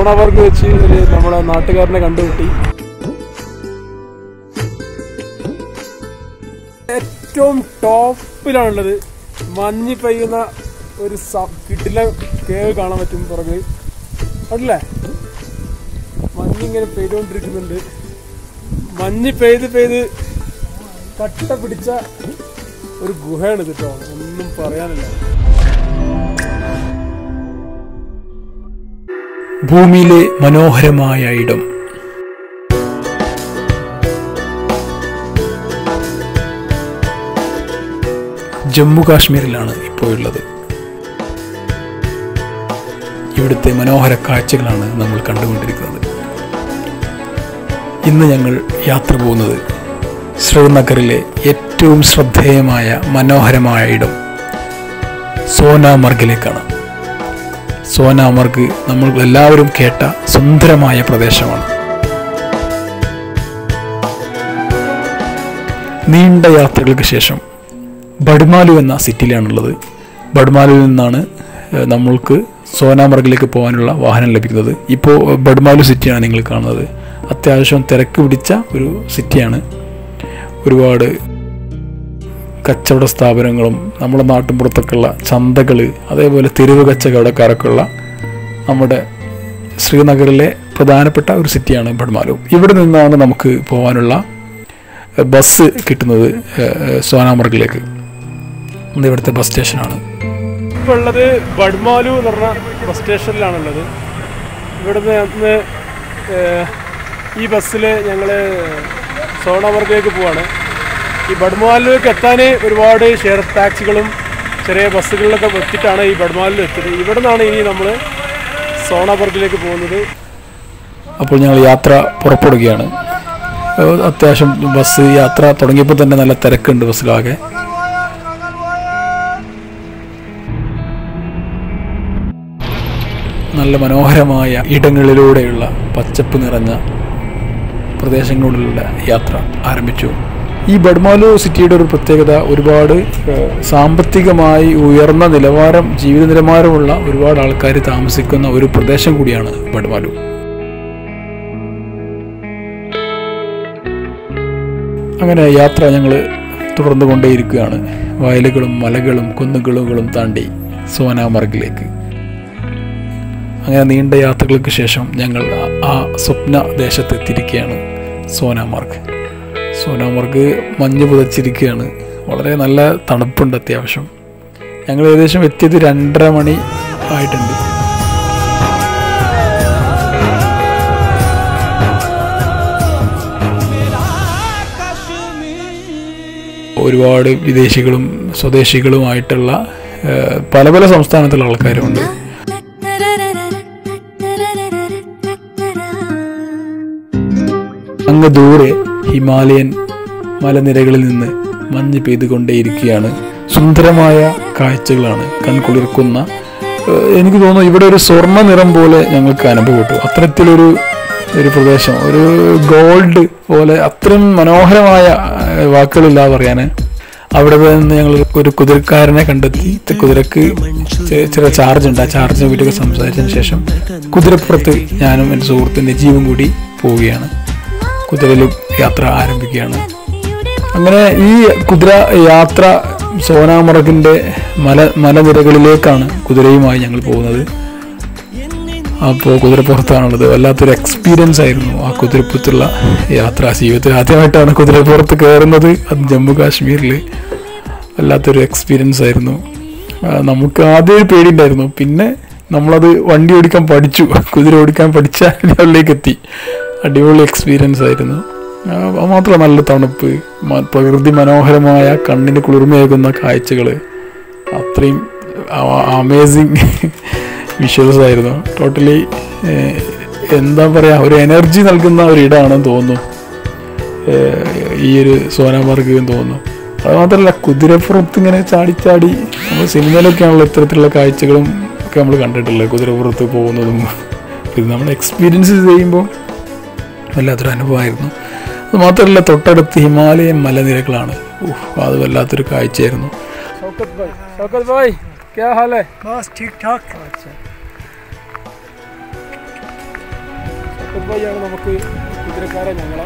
സോണാവർക്ക് വെച്ച് ഒരു നമ്മുടെ നാട്ടുകാരനെ കണ്ടുകിട്ടി ഏറ്റവും ടോപ്പിലാണുള്ളത് മഞ്ഞ് പെയ്യുന്ന ഒരു കിട്ടില കേവ് കാണാൻ പറ്റും പുറകെ അല്ലേ മഞ്ഞിങ്ങനെ പെയ്തുകൊണ്ടിരിക്കുന്നുണ്ട് മഞ്ഞ് പെയ്ത് പെയ്ത് കട്ട പിടിച്ച ഒരു ഗുഹയാണ് കേട്ടോ ഒന്നും പറയാനില്ല ഭൂമിയിലെ മനോഹരമായ ഇടം ജമ്മു കാശ്മീരിലാണ് ഇപ്പോൾ ഉള്ളത് ഇവിടുത്തെ മനോഹര കാഴ്ചകളാണ് നമ്മൾ കണ്ടുകൊണ്ടിരിക്കുന്നത് ഇന്ന് ഞങ്ങൾ യാത്ര പോകുന്നത് ശ്രീനഗറിലെ ഏറ്റവും ശ്രദ്ധേയമായ മനോഹരമായ ഇടം സോനാമർഗിലേക്കാണ് സോനാമർഗ് നമ്മൾ എല്ലാവരും കേട്ട സുന്ദരമായ പ്രദേശമാണ് നീണ്ട യാത്രകൾക്ക് ശേഷം ബഡ്മാലു എന്ന സിറ്റിയിലാണുള്ളത് ബഡ്മാലുവിൽ നിന്നാണ് ഏഹ്, നമ്മൾക്ക് സോനാമർഗിലേക്ക് പോകാനുള്ള വാഹനം ലഭിക്കുന്നത് ഇപ്പോൾ ബഡ്മാലു സിറ്റിയാണ് നിങ്ങൾ കാണുന്നത് അത്യാവശ്യം തിരക്ക് പിടിച്ച ഒരു സിറ്റിയാണ് ഒരുപാട് കച്ചവട സ്ഥാപനങ്ങളും നമ്മുടെ നാട്ടിൻപുറത്തൊക്കെയുള്ള ചന്തകൾ അതേപോലെ തെരുവ് കച്ചവടക്കാരൊക്കെയുള്ള നമ്മുടെ ശ്രീനഗറിലെ പ്രധാനപ്പെട്ട ഒരു സിറ്റിയാണ് ബഡ്മാലു ഇവിടെ നിന്നാണ് നമുക്ക് പോകാനുള്ള എഹ്, ബസ് കിട്ടുന്നത് എഹ്, എഹ്, സോനാമർഗിലേക്ക് ഇത് ഇവിടുത്തെ ബസ് സ്റ്റേഷനാണ് ഇപ്പോൾ ഉള്ളത് ബഡ്മാലു എന്ന് പറഞ്ഞ ബസ് സ്റ്റേഷനിലാണുള്ളത് ഇവിടുന്ന് അന്ന് ഏഹ്, ഈ ബസ്സിൽ ഞങ്ങൾ സോണാമർഗിലേക്ക് പോവാണ് ഈ ബഡ്മാലിലേക്ക് എത്താൻ ഒരുപാട് ഷെയർ ടാക്സികളും ചെറിയ ബസ്സുകളിലൊക്കെ എത്തിയിട്ടാണ് ഈ ബഡ്മാലിൽ എത്തിയത് ഇവിടെ നിന്നാണ് ഇനി നമ്മൾ സോണാമർഗിലേക്ക് പോകുന്നത് അപ്പോൾ ഞങ്ങൾ യാത്ര പുറപ്പെടുകയാണ് ഏഹ്, അത്യാവശ്യം ബസ് യാത്ര തുടങ്ങിയപ്പോൾ തന്നെ നല്ല തിരക്കുണ്ട് ബസ്സിലാകെ നല്ല മനോഹരമായ ഇടങ്ങളിലൂടെയുള്ള പച്ചപ്പ് നിറഞ്ഞ പ്രദേശങ്ങളിലുള്ള യാത്ര ആരംഭിച്ചു ഈ ബഡ്മാലു സിറ്റിയുടെ ഒരു പ്രത്യേകത ഒരുപാട് ഏഹ്, സാമ്പത്തികമായി ഉയർന്ന നിലവാരം ജീവിത നിലവാരമുള്ള ഒരുപാട് ആൾക്കാർ താമസിക്കുന്ന ഒരു പ്രദേശം കൂടിയാണ് ബഡ്മാലു അങ്ങനെ യാത്ര ഞങ്ങൾ തുടർന്നു കൊണ്ടേയിരിക്കുകയാണ് വയലുകളും മലകളും കുന്നുകളുകളും താണ്ടി സോനാമർഗിലേക്ക് അങ്ങനെ നീണ്ട യാത്രകൾക്ക് ശേഷം ഞങ്ങൾ ആ- ആ സ്വപ്ന ദേശത്ത് എത്തിയിരിക്കുകയാണ് സോനാമാർഗ് സോനാമാർഗ് മഞ്ഞ് പുതച്ചിരിക്കുകയാണ് വളരെ നല്ല തണുപ്പുണ്ട് അത്യാവശ്യം ഞങ്ങൾ ഏകദേശം എത്തിയത് രണ്ടര മണി ആയിട്ടുണ്ട് ഒരുപാട് വിദേശികളും സ്വദേശികളുമായിട്ടുള്ള ഏഹ്, പല പല സംസ്ഥാനത്തുള്ള ആൾക്കാരുമുണ്ട് അങ്ങ് ദൂരെ ഹിമാലയൻ മലനിരകളിൽ നിന്ന് മഞ്ഞ് പെയ്തുകൊണ്ടേയിരിക്കുകയാണ് സുന്ദരമായ കാഴ്ചകളാണ് കൺകുളിർക്കുന്ന ഏഹ്, എനിക്ക് തോന്നുന്നു ഇവിടെ ഒരു സ്വർണ്ണ നിറം പോലെ ഞങ്ങൾക്ക് അനുഭവപ്പെട്ടു അത്തരത്തിലൊരു ഒരു പ്രദേശം ഒരു ഗോൾഡ് പോലെ അത്രയും മനോഹരമായ ഏഹ്, വാക്കുകളില്ല പറയാൻ അവിടെ നിന്ന് ഞങ്ങൾ ഒരു കുതിരക്കാരനെ കണ്ടെത്തി ഈ കുതിരക്ക് ചെ- ചെറിയ ചാർജ് ഉണ്ട് ആ ചാർജിനെ പറ്റിയൊക്കെ സംസാരിച്ചതിന് ശേഷം കുതിരപ്പുറത്ത് ഞാനും എൻ്റെ സുഹൃത്ത് നജീബും കൂടി പോവുകയാണ് കുതിരയിൽ യാത്ര ആരംഭിക്കുകയാണ് അങ്ങനെ ഈ കുതിര യാത്ര സോനാമറഗിൻ്റെ മല മലനിരകളിലേക്കാണ് കുതിരയുമായി ഞങ്ങൾ പോകുന്നത് അപ്പോൾ കുതിരപ്പുറത്താണുള്ളത് വല്ലാത്തൊരു എക്സ്പീരിയൻസ് ആയിരുന്നു ആ കുതിരപ്പുറത്തുള്ള യാത്ര ജീവിതത്തിൽ ആദ്യമായിട്ടാണ് കുതിരപ്പുറത്ത് കയറുന്നത് അത് ജമ്മു കാശ്മീരിൽ വല്ലാത്തൊരു എക്സ്പീരിയൻസ് ആയിരുന്നു ആ, നമുക്ക് ആദ്യം ഒരു പേടിയുണ്ടായിരുന്നു പിന്നെ നമ്മളത് വണ്ടി ഓടിക്കാൻ പഠിച്ചു കുതിര ഓടിക്കാൻ പഠിച്ച ലെവലിലേക്ക് എത്തി അടിപൊളി എക്സ്പീരിയൻസ് ആയിരുന്നു ആ, അത് മാത്രമല്ല നല്ല തണുപ്പ് മ- പ്രകൃതി മനോഹരമായ കണ്ണിന് കുളിർമയേകുന്ന കാഴ്ചകൾ അത്രയും അമേസിങ് വിഷ്വൽസ് ആയിരുന്നു ടോട്ടലി എന്താ പറയുക ഒരു എനർജി നൽകുന്ന ഒരു ഇടമാണെന്ന് തോന്നുന്നു ഏഹ് ഈ ഒരു സോനാമാർഗ് എന്ന് തോന്നുന്നു അത് മാത്രമല്ല കുതിരപ്പുറത്ത് ഇങ്ങനെ ചാടി ചാടി നമ്മൾ സിനിമയിലൊക്കെയാണല്ലോ ഇത്തരത്തിലുള്ള കാഴ്ചകളും ഒക്കെ നമ്മൾ കണ്ടിട്ടുള്ളത് കുതിരപ്പുറത്ത് പോകുന്നതും ഇത് നമ്മൾ എക്സ്പീരിയൻസ് ചെയ്യുമ്പോൾ വല്ലാത്തൊരു അനുഭവമായിരുന്നു അത് മാത്രമല്ല തൊട്ടടുത്ത് ഹിമാലയൻ മലനിരകളാണ് ഉഫ്, അത് വല്ലാത്തൊരു കാഴ്ചയായിരുന്നു शौकत भाई शौकत भाई क्या हाल है बस ठीक ठाक अच्छा ഷെറഫ് ഭായിയാണ് നമുക്ക് കുതിരക്കാരെ ഞങ്ങളെ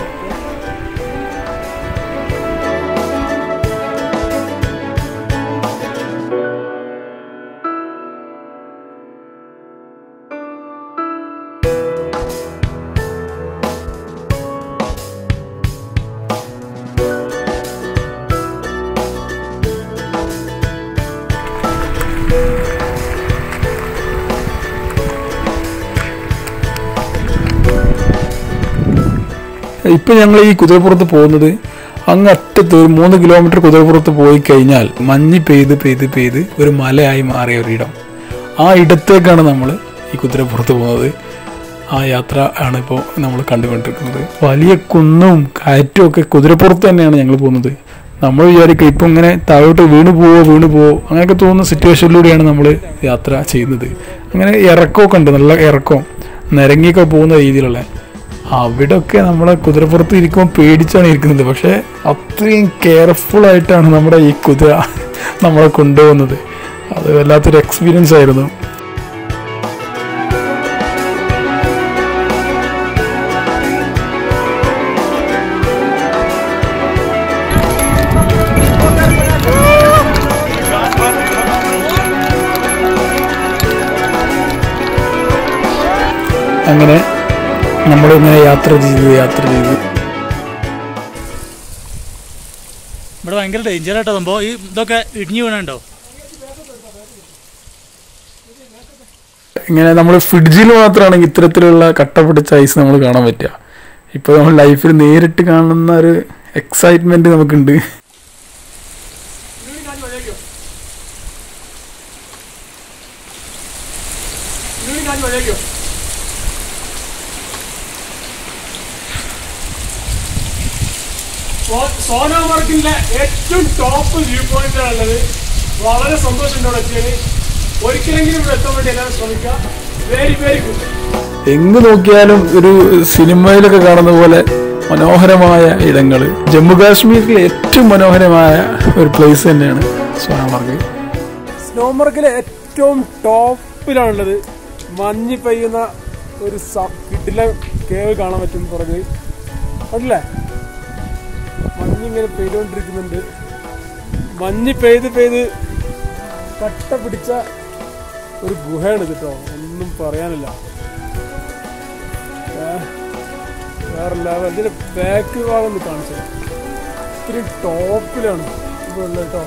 ഇപ്പം ഞങ്ങൾ ഈ കുതിരപ്പുറത്ത് പോകുന്നത് അങ്ങ് അറ്റത്ത് ഒരു മൂന്ന് കിലോമീറ്റർ കുതിരപ്പുറത്ത് പോയി കഴിഞ്ഞാൽ മഞ്ഞ് പെയ്ത് പെയ്ത് പെയ്ത് ഒരു മലയായി മാറിയ ഒരിടം ആ ഇടത്തേക്കാണ് നമ്മൾ ഈ കുതിരപ്പുറത്ത് പോകുന്നത് ആ യാത്ര ആണ് ഇപ്പോൾ നമ്മൾ കണ്ടുകൊണ്ടിരിക്കുന്നത് വലിയ കുന്നും കയറ്റും ഒക്കെ കുതിരപ്പുറത്ത് തന്നെയാണ് ഞങ്ങൾ പോകുന്നത് നമ്മൾ വിചാരിക്കുക ഇപ്പം ഇങ്ങനെ താഴോട്ട് വീണ് പോവോ വീണ് പോവോ അങ്ങനെയൊക്കെ തോന്നുന്ന സിറ്റുവേഷനിലൂടെയാണ് നമ്മൾ യാത്ര ചെയ്യുന്നത് അങ്ങനെ ഇറക്കമൊക്കെ ഉണ്ട് നല്ല ഇറക്കം നിരങ്ങിയൊക്കെ പോകുന്ന രീതിയിലുള്ള അവിടെയൊക്കെ നമ്മളെ കുതിരപ്പുറത്ത് ഇരിക്കുമ്പോൾ പേടിച്ചാണ് ഇരിക്കുന്നത് പക്ഷേ അത്രയും കെയർഫുൾ ആയിട്ടാണ് നമ്മുടെ ഈ കുതിര നമ്മളെ കൊണ്ടുപോകുന്നത് അത് വല്ലാത്തൊരു എക്സ്പീരിയൻസ് ആയിരുന്നു അങ്ങനെ നമ്മളിങ്ങനെ യാത്ര ചെയ്ത് യാത്ര ചെയ്ത് ഇവിടെ ഭയങ്കര ഡേഞ്ചർ ആയിട്ടോ സംഭവം ഈ ഇതൊക്കെ ഇടിഞ്ഞു വീണുണ്ടോ ഇങ്ങനെ നമ്മൾ ഫ്രിഡ്ജിൽ മാത്രമാണെങ്കിൽ ഇത്തരത്തിലുള്ള കട്ട പിടിച്ച ഐസ് നമ്മൾ കാണാൻ പറ്റുക ഇപ്പോൾ നമ്മൾ ലൈഫിൽ നേരിട്ട് കാണുന്ന ഒരു എക്സൈറ്റ്മെന്റ് നമുക്കുണ്ട് സോനാമാർക്കിലെ ഏറ്റവും ടോപ്പ് വ്യൂ പോയിന്റാണ് ഉള്ളത് വളരെ സന്തോഷമുണ്ട് ഇവിടെ എത്തിയത് ഒരിക്കലെങ്കിലും ഇവിടെ എത്താൻ വേണ്ടി എല്ലാവരും ശ്രമിക്കുക വെരി വെരി ഗുഡ് എങ്ങ് നോക്കിയാലും ഒരു സിനിമയിലൊക്കെ കാണുന്ന പോലെ മനോഹരമായ ഇടങ്ങൾ ജമ്മു കാശ്മീരിലെ ഏറ്റവും മനോഹരമായ ഒരു പ്ലേസ് തന്നെയാണ് സോനാമാർഗ് സ്നോമർക്കിലെ ഏറ്റവും ടോപ്പിലാണുള്ളത് മഞ്ഞ് പെയ്യുന്ന ഒരു കിട്ടില കേവ് കാണാൻ പറ്റും പുറകെ കണ്ടില്ലേ മഞ്ഞിങ്ങനെ പെയ്തുകൊണ്ടിരിക്കുന്നുണ്ട് മഞ്ഞ് പെയ്ത് പെയ്ത് കട്ട പിടിച്ച ഒരു ഗുഹയാണ് ഇത് കേട്ടോ ഒന്നും പറയാനില്ല വേ- വേറെ ലെവൽ ഇതിന്റെ ബാക്ക് ഭാഗം ഒന്ന് കാണിച്ചു ഇത്രയും ടോപ്പിലാണ് ഇപ്പോൾ ഉള്ളത് കേട്ടോ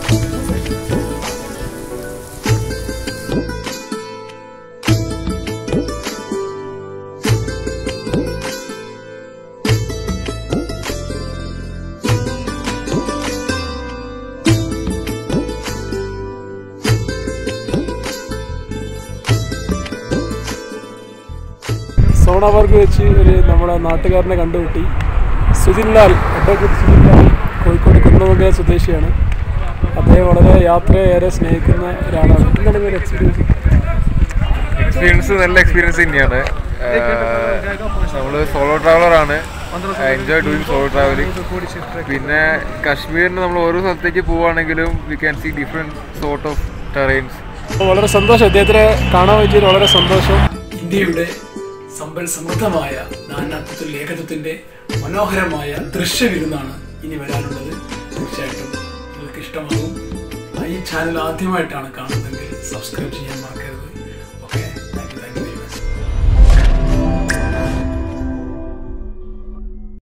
സോണാബർഗ് വെച്ച് ഒരു നമ്മുടെ നാട്ടുകാരനെ കണ്ടുകിട്ടി സുജിൻ ലാൽ അഡ്വക്കേറ്റ് സുജിൻ ലാൽ കോഴിക്കോട് കുന്നമംഗല സ്വദേശിയാണ് അദ്ദേഹം വളരെ യാത്രയെ ഏറെ സ്നേഹിക്കുന്ന ഒരാളാണ് എന്താണ് നിങ്ങളുടെ എക്സ്പീരിയൻസ് എക്സ്പീരിയൻസ് നല്ല എക്സ്പീരിയൻസ് തന്നെയാണ് നമ്മൾ സോളോ ട്രാവലർ ആണ് എൻജോയ് ഡൂയിങ് സോളോ ട്രാവലിംഗ് പിന്നെ കാശ്മീരിന് നമ്മൾ ഓരോ സ്ഥലത്തേക്ക് പോവുകയാണെങ്കിലും we can see different sort of terrains വളരെ സന്തോഷം അദ്ദേഹത്തിനെ കാണാൻ പറ്റിയത് വളരെ സന്തോഷം ഇന്ത്യയുടെ സമ്പൽ സമൃദ്ധമായ നാനാത്വത്തിൽ ഏകത്വത്തിന്റെ മനോഹരമായ ദൃശ്യവിരുന്നാണ് ഇനി വരാനുള്ളത് തീർച്ചയായിട്ടും നിങ്ങൾക്ക് ഇഷ്ടമാകും ഈ ചാനൽ ആദ്യമായിട്ടാണ് കാണുന്നതെങ്കിൽ സബ്സ്ക്രൈബ് ചെയ്യാൻ മറക്കരുത്